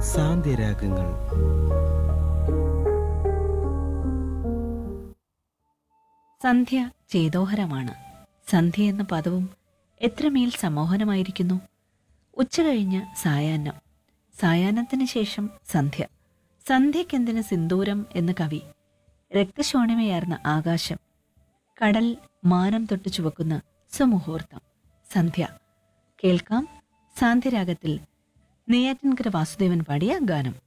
സാന്ധ്യരാഗങ്ങൾ സന്ധ്യ ചേതോഹരമാണ് സന്ധ്യ എന്ന പദവും എത്രമേൽ സമോഹനമായിരിക്കുന്നു ഉച്ചകഴിഞ്ഞ് സായാഹ്നം സായാഹ്നത്തിന് ശേഷം സന്ധ്യ സന്ധ്യക്കെന്തിന് സിന്ദൂരം എന്ന് കവി രക്തശോണിമയാർന്ന ആകാശം കടൽ മാനം തൊട്ട് ചുവക്കുന്ന സുമുഹൂർത്തം സന്ധ്യ കേൾക്കാം സാന്ധ്യരാഗത്തിൽ നെയ്യാറ്റിൻകര വാസുദേവൻ പാടിയ ഗാനം